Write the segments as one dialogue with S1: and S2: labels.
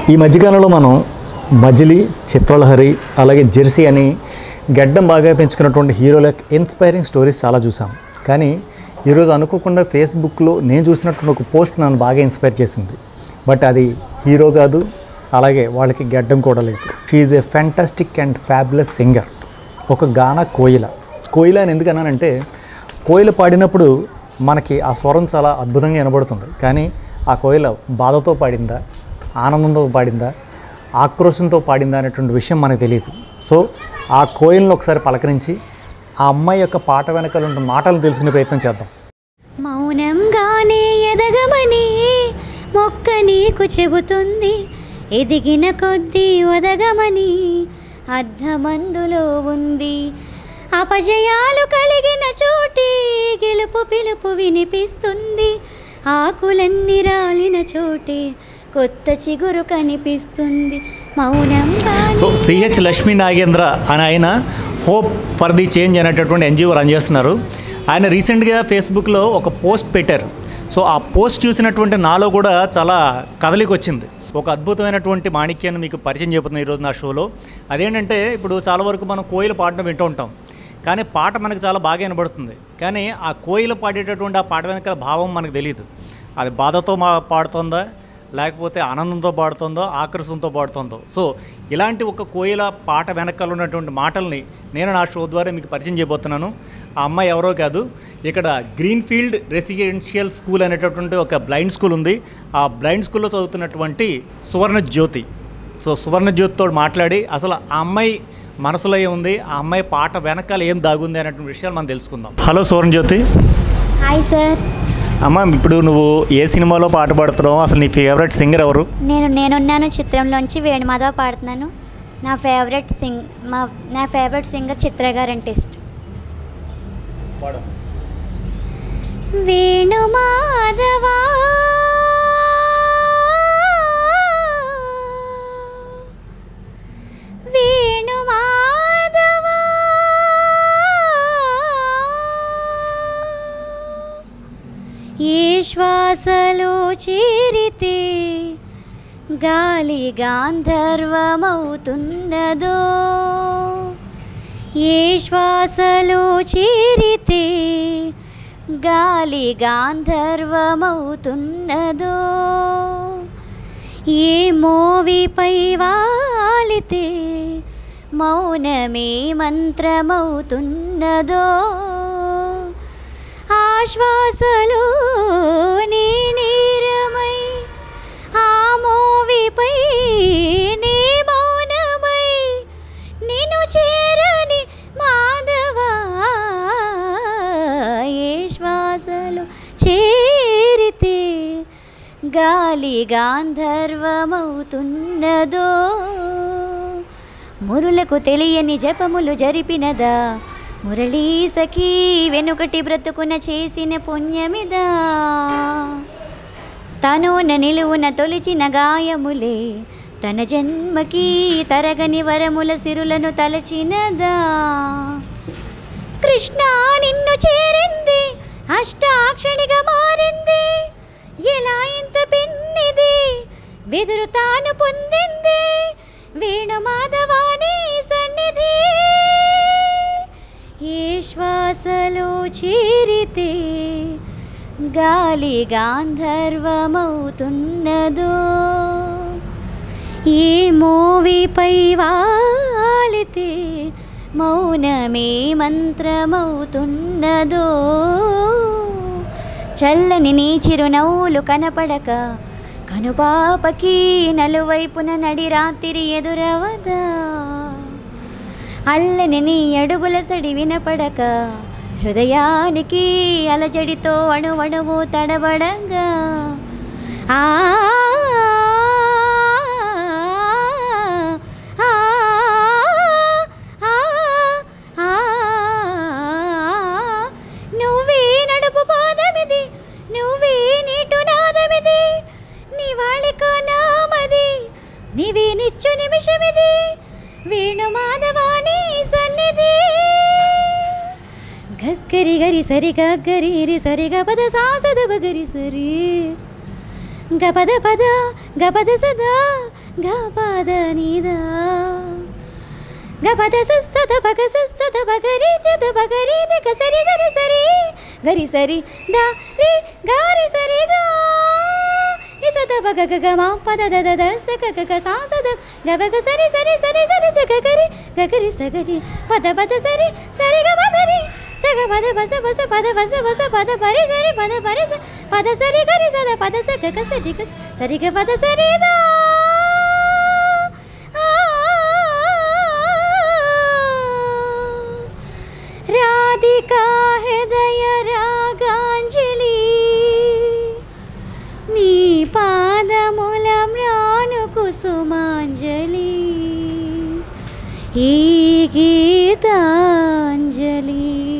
S1: ఈ మధ్యకాలంలో మనం మజిలీ చిత్రలహరి అలాగే జెర్సీ అని గడ్డం బాగా పెంచుకున్నటువంటి హీరోల ఇన్స్పైరింగ్ స్టోరీస్ చాలా చూసాం కానీ ఈరోజు అనుకోకుండా ఫేస్బుక్లో నేను చూసినటువంటి ఒక పోస్ట్ నన్ను బాగా ఇన్స్పైర్ చేసింది బట్ అది హీరో కాదు అలాగే వాళ్ళకి గడ్డం కూడా లేదు she a fantastic and fabulous singer ఒక గాన కోయిల కోయిల అని ఎందుకు అన్నానంటే కోయిల పాడినప్పుడు మనకి ఆ స్వరం చాలా అద్భుతంగా వినబడుతుంది కానీ ఆ కోయిల బాధతో పాడిందా ఆనందంతో పాడిందా ఆక్రోశంతో పాడిందా అనేటువంటి విషయం మనకు తెలియదు సో ఆ కోయిల్ని ఒకసారి పలకరించి ఆ అమ్మాయి యొక్క పాట వెనకాల ఉన్న మాటలు తెలుసుకునే ప్రయత్నం చేద్దాం
S2: మౌనంగానే ఎదగమని మొక్క నీకు చెబుతుంది ఎదిగిన కొద్దీ ఒదగమని అర్ధమందులో ఉంది అపజయాలు కలిగిన చోటి గెలుపు పిలుపు వినిపిస్తుంది ఆకులన్నీ రాలిన చోటే కొత్త చిగురు కనిపిస్తుంది మౌనంగానే
S1: సో సిహెచ్ లక్ష్మీ నాగేంద్ర అని ఆయన హోప్ ఫర్ ది చేంజ్ అనేటటువంటి ఎన్జిఓ రన్ చేస్తున్నారు ఆయన రీసెంట్గా ఫేస్బుక్లో ఒక పోస్ట్ పెట్టారు సో ఆ పోస్ట్ చూసినటువంటి నాలో కూడా చాలా కదలికి వచ్చింది ఒక అద్భుతమైనటువంటి మాణిక్యాన్ని మీకు పరిచయం చెబుతున్నాను ఈరోజు నా షోలో అదేంటంటే ఇప్పుడు చాలా వరకు మనం కోయిల పాటను వింటూ ఉంటాం కానీ పాట మనకు చాలా బాగా వినబడుతుంది కానీ ఆ కోయిల పాడేటటువంటి ఆ పాట వెనకాల భావం మనకు తెలియదు అది బాధతో మా పాడుతుందా లేకపోతే ఆనందంతో పాడుతుందో ఆకర్షంతో పాడుతుందో సో ఇలాంటి ఒక కోయిల పాట వెనకాల ఉన్నటువంటి మాటల్ని నేను నా షో ద్వారా మీకు పరిచయం చేయబోతున్నాను ఆ అమ్మాయి ఎవరో కాదు ఇక్కడ గ్రీన్ఫీల్డ్ రెసిడెన్షియల్ స్కూల్ అనేటటువంటి ఒక బ్లైండ్ స్కూల్ ఉంది ఆ బ్లైండ్ స్కూల్లో చదువుతున్నటువంటి సువర్ణ జ్యోతి సో సువర్ణ జ్యోతితో మాట్లాడి అసలు ఆ అమ్మాయి మనసులో ఏముంది ఆ అమ్మాయి పాట వెనకాల ఏం దాగుంది అనేటువంటి విషయాలు మనం తెలుసుకుందాం hello Suvarna Jyothi
S2: hi sir
S1: అమ్మ ఇప్పుడు నువ్వు ఏ సినిమాలో పాట పాడుతున్నావు అసలు నీ ఫేవరెట్ సింగర్ ఎవరు
S2: నేను నేనున్నాను చిత్రంలోంచి వేణుమాధవ్ పాడుతున్నాను నా ఫేవరెట్ సింగ్ మా నా ఫేవరెట్ సింగర్ చిత్ర గారు అంటే ఇష్టం వేణుమాధవా వేణుమాధవా ఏ శ్వాసలో చేరితే గాలి గాంధర్వమవుతున్నదో ఏ శ్వాసలో చేరితే గాలి గాంధర్వమవుతున్నదో ఏ మోవిపై వాలితే మౌనమే మంత్రమవుతున్నదో ఆశ్వాసలో నీ నీరమై ఆ మోవిపై నీ మౌనమై నిన్ను చేరని మాధవా ఏ శ్వాసలో చేరితే గాలి గాంధర్వమవుతున్నదో మురులకు తెలియని జపములు జరిపినదా మురళీ సఖీ వెనుకటి బ్రతుకున చేసిన పుణ్యమిదా తనున నిలువున తొలిచిన గాయములే తన జన్మకి తరగని వరముల సిరులను తలచినదా కృష్ణ నిన్ను చేరింది అష్టాక్షణిగా మారింది ఎలా ఇంత పిన్నిది బెదురు తాను పొందింది వేణుమాధవాని సన్నిధి ఏ శ్వాసలో చేరితే గాలి గాంధర్వమవుతున్నదో ఏ మోవిపై వాలితే మౌనమే మంత్రమవుతున్నదో చల్లని నీ చిరునవ్వులు కనపడక కనుపాపకి నలువైపున నడి రాత్రి ఎదురవదా అల్లని నీ అడుగుల సడి వినపడక హృదయానికి అలజడితో అణువణువు తడబడగా ఆ ఆ, ఆ, ఆ, నువ్వే నడుపు పాదమిది నువ్వే నీటు నాదమిది నీ వాళ్ళిక నామది నీవే నిచ్చు నిమిషమిది వేణు మాధవాని సన్నిధి గగ్గరి గరి సరి గగ్గరి రి సరి గపద సాసద బగరి సరి గపద పద గపద సదా గపద నిదా గపద సద భగ సద భగరి దద భగరి దగ సరి సరి సరి గరి సరి ద రి గారి సరి గా ఇసద భగ గగ మా పద ద ద ద స గ గ గ సా సద గ గ గ సరి సరి సరి సరి స గ గరి గ గరి స గరి పద పద సరి సరి గ పద రి స గ పద బస బస పద బస బస పద పరి సరి పద పరి స పద సరి గరి సద పద స గ గ సరి గ సరి గ పద సరి దా రాధికా హృదయ రాగాంజలి నీ పాదముల మ్రాను కుసుమాంజలి ఈ గీతాంజలి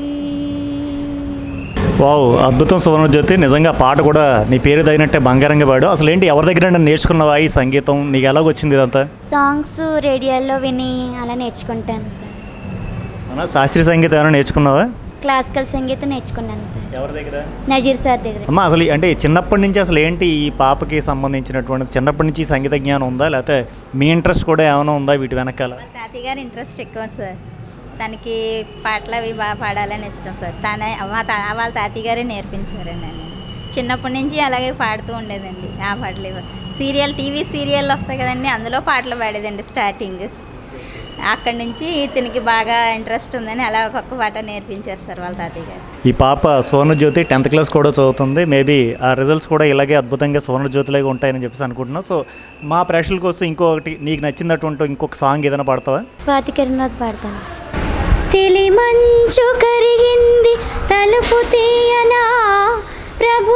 S1: వావ్ అద్భుతం సువర్ణజ్యోతి నిజంగా పాట కూడా నీ పేరు తగినట్టే బంగారంగా పాడు అసలు ఏంటి ఎవరి దగ్గర నన్ను నేర్చుకున్నావా ఈ సంగీతం నీకు ఎలాగొచ్చింది ఇదంతా
S2: సాంగ్స్ రేడియోలో విని అలా నేర్చుకుంటాను సార్
S1: అవునా శాస్త్రీయ సంగీతం ఏమైనా నేర్చుకున్నావా
S2: క్లాసికల్ సంగీతం నేర్చుకున్నాను సార్
S1: ఎవరి దగ్గర
S2: నజీర్ సార్ దగ్గర
S1: అమ్మా అసలు ఈ- అంటే చిన్నప్పటి నుంచి అసలు ఏంటి ఈ పాపకి సంబంధించినటువంటి చిన్నప్పటి నుంచి ఈ సంగీత జ్ఞానం ఉందా లేకపోతే మీ ఇంట్రెస్ట్ కూడా ఏమైనా ఉందా వీటి వెనకాల
S3: వాళ్ళ తాతయ్య గారి ఇంట్రెస్ట్ ఎక్కువ సార్ తనకి పాటలు అవి బాగా పాడాలని ఇష్టం సార్ తన మా తా వాళ్ళ తాతయ్య గారే నేర్పించారండి నన్ను చిన్నప్పటి నుంచి అలాగే పాడుతూ ఉండేదండి ఆ పాటలు ఇవి. సీరియల్ టీవీ సీరియల్ వస్తాయి కదండి అందులో పాటలు పాడేదండి స్టార్టింగ్ అక్కడి నుంచి ఇతనికి బాగా ఇంట్రెస్ట్ ఉందని అలా ఒక్కొక్క పాట నేర్పించారు సార్ వాళ్ళ తాతయ్య గారు
S1: ఈ పాప సువర్ణజ్యోతి టెన్త్ క్లాస్ కూడా చదువుతుంది మేబీ ఆ రిజల్ట్స్ కూడా ఇలాగే అద్భుతంగా సువర్ణజ్యోతిలాగా ఉంటాయని చెప్పేసి అనుకుంటున్నా సో మా ప్రేక్షకుల కోసం ఇంకొకటి నీకు నచ్చినటువంటి ఇంకొక సాంగ్ ఏదైనా పాడతావా
S2: స్వాతి కిరణ్ పాడతాను తెలి మంచు కరిగింది తలుపు తీయనా ప్రభు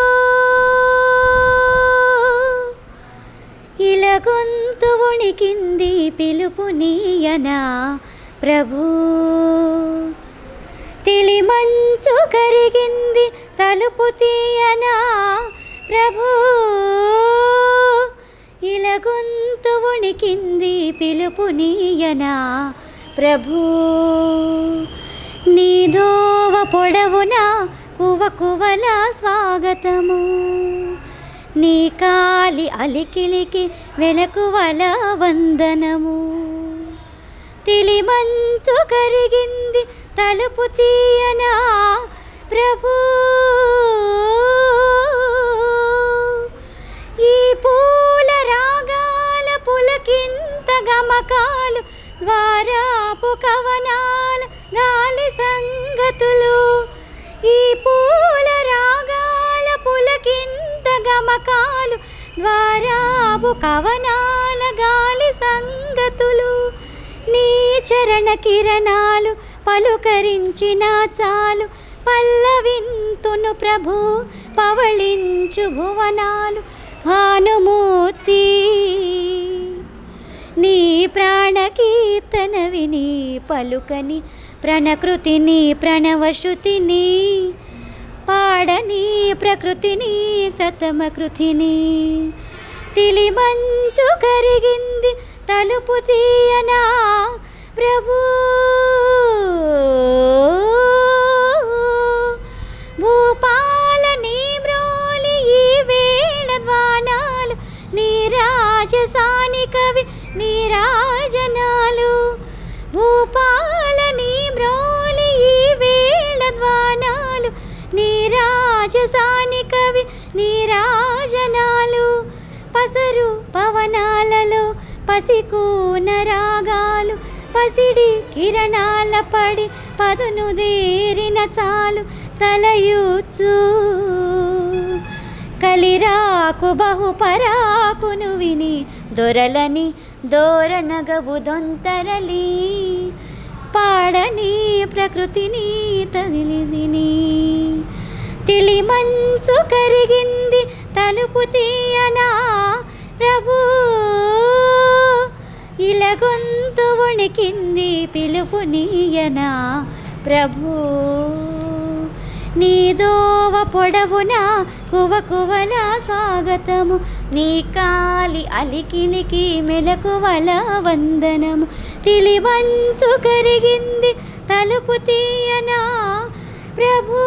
S2: ఇలా గొంతు వణికింది పిలుపు నీయనా ప్రభు తెలి మంచు కరిగింది తలుపు తీయనా ప్రభు ఇలా గొంతు వణికింది పిలుపు నీయనా ప్రభు నీ దోవ పొడవున కువ కువల స్వాగతము నీ కాలి అలికిలికి వెలకువల వందనము తిలి మంచు కరిగింది తలుపు తీయనా ప్రభు ఈ పూల రాగాల పులకింత గమకాలు ద్వారాపు కవనాల గాలి సంగతులు ఈ పూల రాగాల పులకింత గమకాలు ద్వారాపు కవనాల గాలి సంగతులు నీ చరణ కిరణాలు పలుకరించిన చాలు పల్లవింతును ప్రభు పవళించు భువనాలు భానుమూర్తి నీ ప్రాణకీర్తన విని పలుకని ప్రణకృతిని ప్రణవశ్రుతిని పాడని ప్రకృతిని ప్రథమ కృతిని తిలి మంచు కరిగింది తలుపు తీయనా ప్రభు భూపాల నీ మ్రోలి ఈ వేళ ద్వానాలు నీ రాజసాని కవి నీ రాజనాలు భూపాల నీ మ్రోలి ఈ వేళ ద్వానాలు నీ రాజసాని కవి నీ రాజనాలు పసరు పవనాలలో పసికూన రాగాలు పసిడి కిరణాల పడి పదును దేరిన చాలు తలయూచు కలిరాకు బహుపరాకును విని దొరలని దోరనగవు దొంతరలి పాడని ప్రకృతిని తగిలిదిని తిలి మంచు కరిగింది తలుపు తీయనా ప్రభు ఇలా గొంతు వణికింది పిలుపు నీయనా ప్రభు నీ దోవ పొడవున కువ కువల స్వాగతము నీ కాలి అలికిలికి మెలకువల వందనము తిలి మంచు కరిగింది తలుపు తీయనా ప్రభు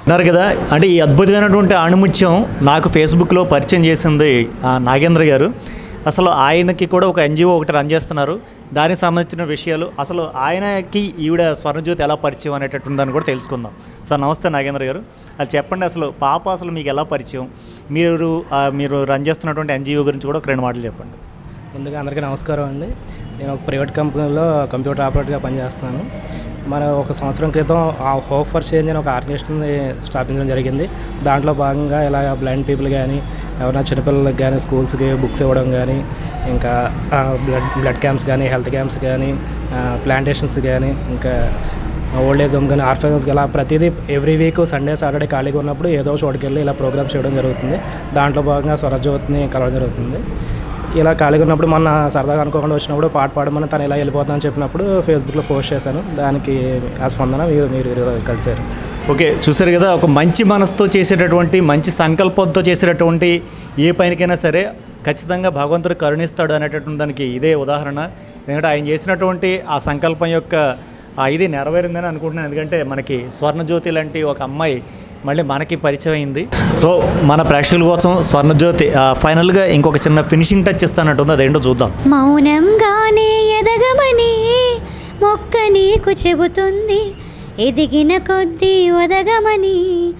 S1: అన్నారు కదా అంటే ఈ అద్భుతమైనటువంటి ఆణిముత్యం నాకు ఫేస్బుక్లో పరిచయం చేసింది ఆ, నాగేంద్ర గారు అసలు ఆయనకి కూడా ఒక ఎన్జిఓ ఒకటి రన్ చేస్తున్నారు దానికి సంబంధించిన విషయాలు అసలు ఆయనకి ఈవిడ స్వర్ణజ్యోతి ఎలా పరిచయం అనేటటువంటి దాన్ని కూడా తెలుసుకుందాం సార్ నమస్తే నాగేంద్ర గారు అది చెప్పండి అసలు పాప అసలు మీకు ఎలా పరిచయం మీరు ఆ, మీరు రన్ చేస్తున్నటువంటి ఎన్జిఓ గురించి కూడా ఒక రెండు మాటలు చెప్పండి
S4: ముందుగా అందరికీ నమస్కారం అండి నేను ఒక ప్రైవేట్ కంపెనీలో కంప్యూటర్ ఆపరేటర్గా పనిచేస్తున్నాను మన ఒక సంవత్సరం క్రితం ఆ హోప్ ఫర్ చేంజ్ అని ఒక ఆర్గనైజేషన్ స్థాపించడం జరిగింది దాంట్లో భాగంగా ఇలా బ్లైండ్ పీపుల్ కానీ ఎవరైనా చిన్నపిల్లలకి కానీ స్కూల్స్కి బుక్స్ ఇవ్వడం కానీ ఇంకా ఆ, బ్లడ్ బ్లడ్ క్యాంప్స్ కానీ హెల్త్ క్యాంప్స్ కానీ ప్లాంటేషన్స్ కానీ ఇంకా ఓల్డ్ ఏజ్ హోమ్ కానీ ఆర్ఫెన్స్ ఇలా ప్రతిదీ ఎవ్రీ వీక్ సండే సాటర్డే ఖాళీగా ఉన్నప్పుడు ఏదో ఒక చోటుకి వెళ్ళి ఇలా ప్రోగ్రామ్స్ చేయడం జరుగుతుంది దాంట్లో భాగంగా స్వరజ్యోతిని కలవడం జరుగుతుంది ఇలా ఖాళీగా ఉన్నప్పుడు మొన్న సరదాగా అనుకోకుండా వచ్చినప్పుడు పాట పాడమని తను ఇలా వెళ్ళిపోతానని చెప్పినప్పుడు ఫేస్బుక్లో పోస్ట్ చేశాను దానికి ఆ స్పందన మీరు మీరు ఈరోజు కలిశారు
S1: ఓకే చూసారు కదా ఒక మంచి మనసుతో చేసేటటువంటి మంచి సంకల్పంతో చేసేటటువంటి ఏ పనికైనా సరే ఖచ్చితంగా భగవంతుడు కరుణిస్తాడు అనేటటువంటి దానికి ఇదే ఉదాహరణ ఎందుకంటే ఆయన చేసినటువంటి ఆ సంకల్పం యొక్క ఆ ఇది నెరవేరిందని అనుకుంటున్నాను ఎందుకంటే మనకి స్వర్ణజ్యోతి లాంటి ఒక అమ్మాయి మళ్ళీ మనకి పరిచయం అయింది సో మన ప్రేక్షకుల కోసం స్వర్ణజ్యోతి ఆ, ఫైనల్గా ఇంకొక చిన్న ఫినిషింగ్ టచ్ ఇస్తానంటుంది అదేంటో చూద్దాం
S2: మౌనంగానే ఎదగమని మొక్క నీకు చెబుతుంది ఎదిగిన కొద్దీ ఒదగమని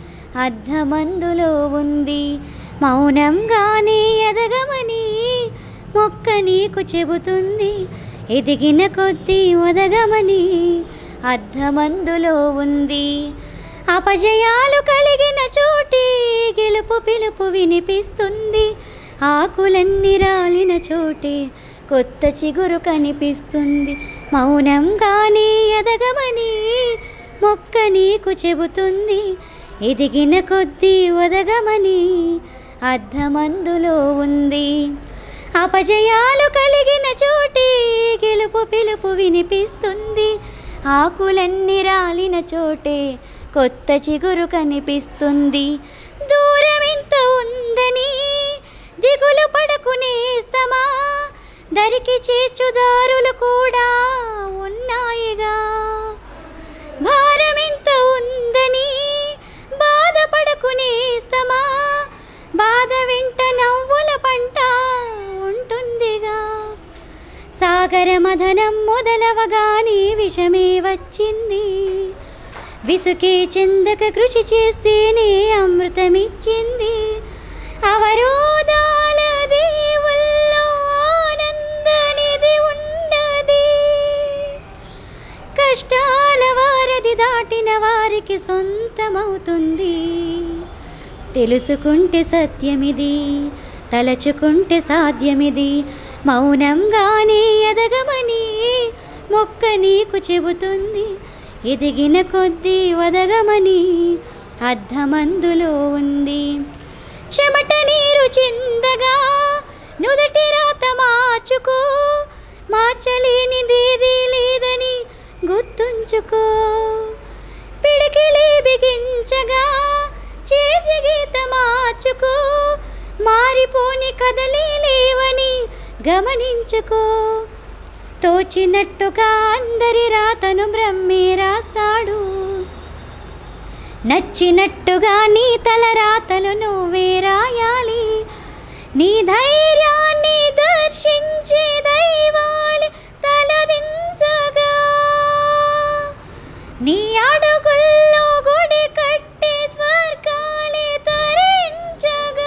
S2: అర్ధమందులో ఉంది మౌనంగానే ఎదగమని మొక్క నీకు చెబుతుంది ఎదిగిన కొద్దీ ఒదగమని అర్ధమందులో ఉంది అపజయాలు కలిగిన చోటి గెలుపు పిలుపు వినిపిస్తుంది ఆకులన్నీ రాలిన చోటే కొత్త చిగురు కనిపిస్తుంది మౌనంగానే ఎదగమని మొక్క నీకు చెబుతుంది ఎదిగిన కొద్దీ ఒదగమని అర్ధమందులో ఉంది అపజయాలు కలిగిన చోటి గెలుపు పిలుపు వినిపిస్తుంది ఆకులన్నీ రాలిన చోటే కొత్త చిగురు కనిపిస్తుంది దూరం ఇంత ఉందని దిగులు పడకునేస్తమా దరికి చేర్చుదారులు కూడా ఉన్నాయిగా భారం ఇంత ఉందని బాధపడకునేస్తమా బాధ వెంట నవ్వుల పంట ఉంటుందిగా సాగర మదనం మొదలవగానే విషమే వచ్చింది విసుకే చెందక కృషి చేస్తేనే అమృతమిచ్చింది అవరోధాల దేవుల్లో ఆనందనిది ఉన్నది కష్టాల వారధి దాటిన వారికి సొంతమవుతుంది తెలుసుకుంటే సత్యమిది తలచుకుంటే సాధ్యమిది మౌనంగానే ఎదగమని మొక్క నీకు చెబుతుంది ఎదిగిన కొద్దీ వదగమని అర్ధమందులో ఉంది చెమట నీరు చిందగా నుదటి రాత మార్చుకో మార్చలేనిదేదీ లేదని గుర్తుంచుకో పిడికిలి బిగించగా చేతి గీత మార్చుకో మారిపోని కదలే లేవని గమనించుకో తోచినట్టుగా అందరి రాతను బ్రహ్మే రాస్తాడు నచ్చినట్టుగా నీ తల రాతలు నువ్వే రాయాలి నీ ధైర్యాన్ని దర్శించే దైవాలు తలదించగా నీ అడుగుల్లో గుడి కట్టే స్వర్గాలే తరించగా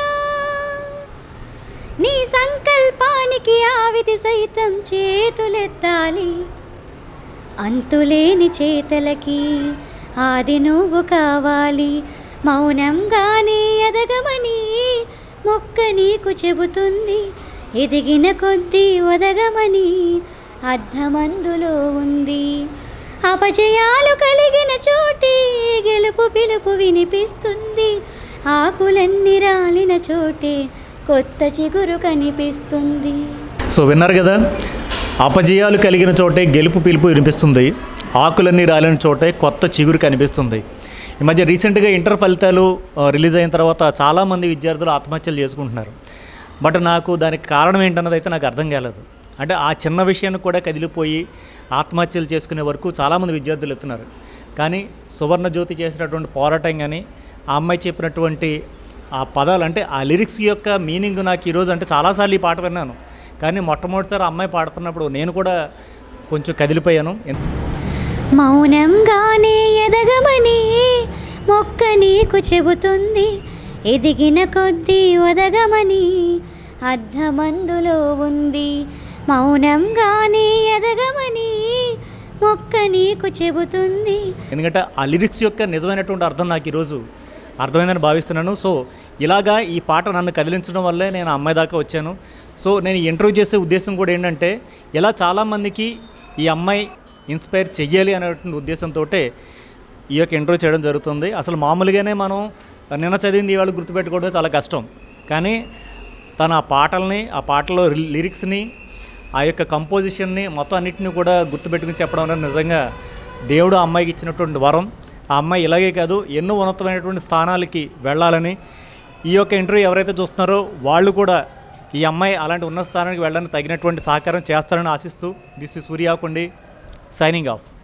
S2: నీ సంకల్పానికి ఆవిధి సైతం చేతులెత్తాలి అంతులేని చేతలకి ఆది నువ్వు కావాలి మౌనంగానే ఎదగమని మొక్క నీకు చెబుతుంది ఎదిగిన కొద్దీ ఒదగమని అర్ధమందులో ఉంది అపజయాలు కలిగిన చోటి గెలుపు పిలుపు వినిపిస్తుంది ఆకులన్నీ రాలిన చోటే కొత్త చిగురు కనిపిస్తుంది
S1: సో విన్నారు కదా అపజయాలు కలిగిన చోటే గెలుపు పిలుపు వినిపిస్తుంది ఆకులన్నీ రాలిన చోటే కొత్త చిగురు కనిపిస్తుంది ఈ మధ్య రీసెంట్గా ఇంటర్ ఫలితాలు ఆ, రిలీజ్ అయిన తర్వాత చాలామంది విద్యార్థులు ఆత్మహత్యలు చేసుకుంటున్నారు బట్ నాకు దానికి కారణం ఏంటన్నది అయితే నాకు అర్థం కాలేదు అంటే ఆ చిన్న విషయాన్ని కూడా కదిలిపోయి ఆత్మహత్యలు చేసుకునే వరకు చాలామంది విద్యార్థులు ఎత్తున్నారు కానీ సువర్ణ జ్యోతి చేసినటువంటి పోరాటం కానీ ఆ అమ్మాయి చెప్పినటువంటి ఆ పదాలు అంటే ఆ లిరిక్స్ యొక్క మీనింగ్ నాకు ఈరోజు అంటే చాలాసార్లు ఈ పాట విన్నాను కానీ మొట్టమొదటిసారి ఆ అమ్మాయి పాడుతున్నప్పుడు నేను కూడా కొంచెం కదిలిపోయాను ఎంత-
S2: మౌనంగానే ఎదగమని మొక్క నీకు చెబుతుంది ఎదిగిన కొద్దీ ఒదగమని అర్ధమందులో ఉంది మౌనంగానే ఎదగమని మొక్క నీకు చెబుతుంది
S1: ఎందుకంటే ఆ లిరిక్స్ యొక్క నిజమైనటువంటి అర్థం నాకు ఈరోజు అర్థమైందని భావిస్తున్నాను సో ఇలాగా ఈ పాట నన్ను కదిలించడం వల్లే నేను ఆ అమ్మాయి దాకా వచ్చాను సో నేను ఇంటర్వ్యూ చేసే ఉద్దేశం కూడా ఏంటంటే ఇలా చాలామందికి ఈ అమ్మాయి ఇన్స్పైర్ చెయ్యాలి అనేటువంటి ఉద్దేశంతో ఈ యొక్క ఇంటర్వ్యూ చేయడం జరుగుతుంది అసలు మామూలుగానే మనం నిన్న చదివింది ఇవాళ గుర్తుపెట్టుకోవడం చాలా కష్టం కానీ తన ఆ పాటల్ని ఆ పాటలో లిరిక్స్ని ఆ యొక్క కంపోజిషన్ని మొత్తం అన్నిటిని కూడా గుర్తుపెట్టుకుని చెప్పడం అనేది నిజంగా దేవుడు ఆ అమ్మాయికి ఇచ్చినటువంటి వరం ఆ అమ్మాయి ఇలాగే కాదు ఎన్నో ఉన్నతమైనటువంటి స్థానాలకి వెళ్ళాలని ఈ యొక్క ఇంటర్వ్యూ ఎవరైతే చూస్తున్నారో వాళ్ళు కూడా ఈ అమ్మాయి అలాంటి ఉన్నత స్థానానికి వెళ్ళడానికి తగినటువంటి సహకారం చేస్తారని ఆశిస్తూ this is Suryakundi signing of